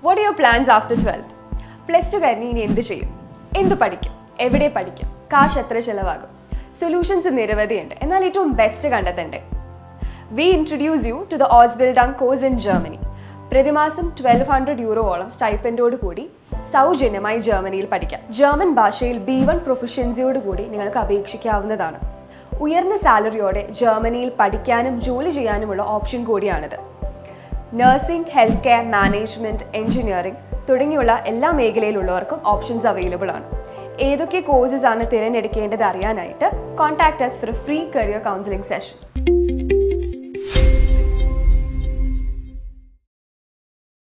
what your plans after twelfth plus two കഴിഞ്ഞ് ഇനി എന്ത് ചെയ്യും എന്ത് പഠിക്കും എവിടെ പഠിക്കും കാശ് എത്ര ചിലവാകും സൊല്യൂഷൻസ് നിരവധിയുണ്ട് എന്നാൽ ഏറ്റവും ബെസ്റ്റ് കണ്ടെത്തണ്ടേ we introduce you to the Ausbildung course in Germany പ്രതിമാസം ട്വൽവ് ഹൺഡ്രഡ് യൂറോളം സ്റ്റൈപ്പൻഡോട് കൂടി സൗജന്യമായി ജർമ്മനിയിൽ പഠിക്കാം ജർമ്മൻ ഭാഷയിൽ ബി വൺ പ്രൊഫഷ്യൻസിയോട് കൂടി നിങ്ങൾക്ക് അപേക്ഷിക്കാവുന്നതാണ് ഉയർന്ന സാലറിയോടെ ജർമ്മനിയിൽ പഠിക്കാനും ജോലി ചെയ്യാനുമുള്ള ഓപ്ഷൻ കൂടിയാണിത് nursing health care management engineering തുടങ്ങിയുള്ള എല്ലാ മേഖലയിലുള്ളവർക്കും ഓപ്ഷൻസ് അവൈലബിൾ ആണ് ഏതൊക്കെ കോഴ്സസ് ആണ് തിരഞ്ഞെടുക്കേണ്ടത് അറിയാനായിട്ട് contact us for free career counselling session